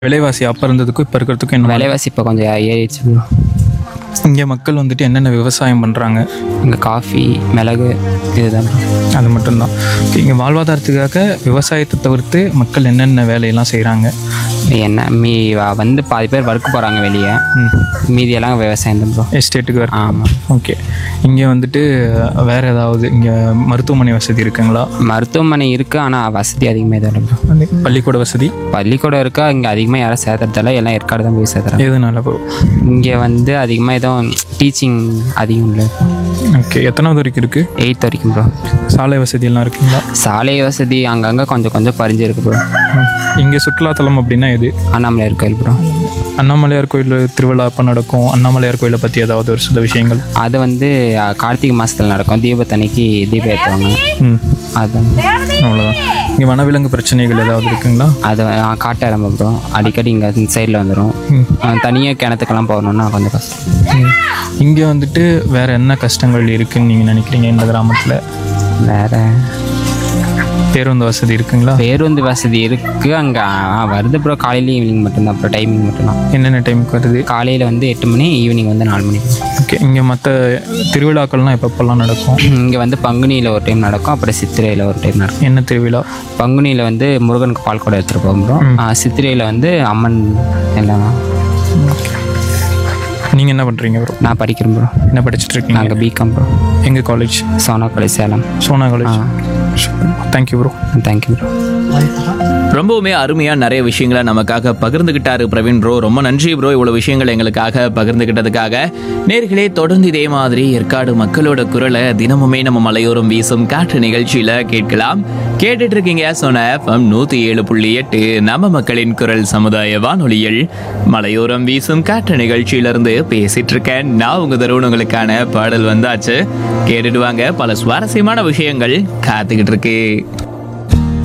விலைவாசி அப்போ இருந்ததுக்கும் இப்போ இருக்கிறதுக்கும் என்ன விலைவாசி இப்போ கொஞ்சம் ஏறிடுச்சு ப்ரோ இங்கே மக்கள் வந்துட்டு என்னென்ன விவசாயம் பண்ணுறாங்க இங்கே காஃபி மிளகு இதுதான் bro. அது மட்டும்தான் இங்கே வாழ்வாதாரத்துக்காக விவசாயத்தை தவிர்த்து மக்கள் என்னென்ன வேலையெல்லாம் செய்கிறாங்க என்ன மீ வ- வந்து பாதி பேர் வறுக்க போகிறாங்க வெளியே மீதியெல்லாம் விவசாயம் தான் ப்ரோ எஸ்டேட்டுக்கு வேறு ஆமாம் ஓகே இங்கே வந்துட்டு வேறு ஏதாவது இங்கே மருத்துவமனை வசதி இருக்குங்களா மருத்துவமனை இருக்குது ஆனால் வசதி அதிகமாக தான் ப்ரோ அந்த பள்ளிக்கூட வசதி பள்ளிக்கூடம் இருக்கா இங்கே அதிகமாக யாரும் சேர்த்துறதால எல்லாம் ஏற்காடு தான் போய் சேர்த்துறாங்க எதுனால ப்ரோ இங்கே வந்து அதிகமாக எதுவும் டீச்சிங் அதிகம் இல்லை ஓகே எத்தனாவது வரைக்கும் இருக்குது எயித் வரைக்கும் ப்ரோ சாலை வசதி எல்லாம் இருக்குங்களா சாலை வசதி அங்கங்கே கொஞ்சம் கொஞ்சம் பறிஞ்சு இருக்கு ப்ரோ இங்கே சுற்றுலாத்தலம் அப்படின்னா எது அண்ணாமலையார் கோயில் ப்ரோ அண்ணாமலையார் கோயில் திருவிழா அப்போ நடக்கும் அண்ணாமலையார் கோயிலை பற்றி ஏதாவது ஒரு சில விஷயங்கள் அது வந்து அஹ், கார்த்திகை மாதத்தில் நடக்கும் தீபத்தன்னைக்கு தீபம் ஏற்றுவாங்க ம் அதுதான் அவ்வளோதான் இங்கே வனவிலங்கு பிரச்சனைகள் ஏதாவது இருக்குங்களா அது அஹ், காட்டு இடம் ப்ரோ அடிக்கடி இங்கே இந்த சைடில் வந்துடும் ம் தனியாக கிணத்துக்கெல்லாம் போகணுன்னா கொஞ்சம் கஷ்டம் இங்கே வந்துட்டு வேற என்ன கஷ்டங்கள் இருக்குன்னு நீங்கள் நினைக்கிறீங்க இந்த கிராமத்தில் வேற பேருந்து வசதி இருக்குங்களா பேருந்து வசதி இருக்குது அங்கே வருது ப்ரோ காலையில் ஈவினிங் மட்டும்தான் ப்ரோ டைமிங் மட்டும்தான் என்னென்ன டைமுக்கு வருது காலையில் வந்து எட்டு மணி ஈவினிங் வந்து நாலு மணி ஓகே இங்கே மற்ற திருவிழாக்கள்லாம் எப்பப்பெல்லாம் நடக்கும் இங்கே வந்து பங்குனியில் ஒரு டைம் நடக்கும் அப்புறம் சித்திரையில் ஒரு டைம் நடக்கும் என்ன திருவிழா பங்குனியில் வந்து முருகனுக்கு பால் கூட எடுத்துகிட்டு போகும் ப்ரோ சித்திரையில் வந்து அம்மன் எல்லாம் நீங்கள் என்ன பண்ணுறீங்க ப்ரோ நான் படிக்கிறேன் ப்ரோ என்ன படிச்சுட்டு இருக்கீங்க நாங்கள் பிகாம் ப்ரோ எங்கள் college Sona college Salem Sona college thank you bro thank you bro ரொம்பவுமே அருமையா நிறைய விஷயங்களை நமக்காக பகிர்ந்துகிட்டாரு பிரவீன் ப்ரோ ரொம்ப நன்றி ப்ரோ இவ்வளவு விஷயங்கள் எங்களுக்காக பகிர்ந்துகிட்டதுக்காக நேர்களே தொடர்ந்து இதே மாதிரி ஏற்காடு மக்களோட குரலை தினமுமே நம்ம மலையோரம் வீசும் காற்று நிகழ்ச்சியில கேட்கலாம் கேட்டுட்டு இருக்கீங்க சொன்ன எஃப்எம் நூத்தி ஏழு புள்ளி எட்டு நம்ம மக்களின் குரல் சமுதாய வானொலியில் மலையோரம் வீசும் காற்று நிகழ்ச்சியிலிருந்து பேசிட்டு இருக்கேன் நான் உங்க தருண் உங்களுக்கான பாடல் வந்தாச்சு கேட்டுட்டு வாங்க பல சுவாரஸ்யமான விஷயங்கள் காத்துக்கிட்டு இருக்கு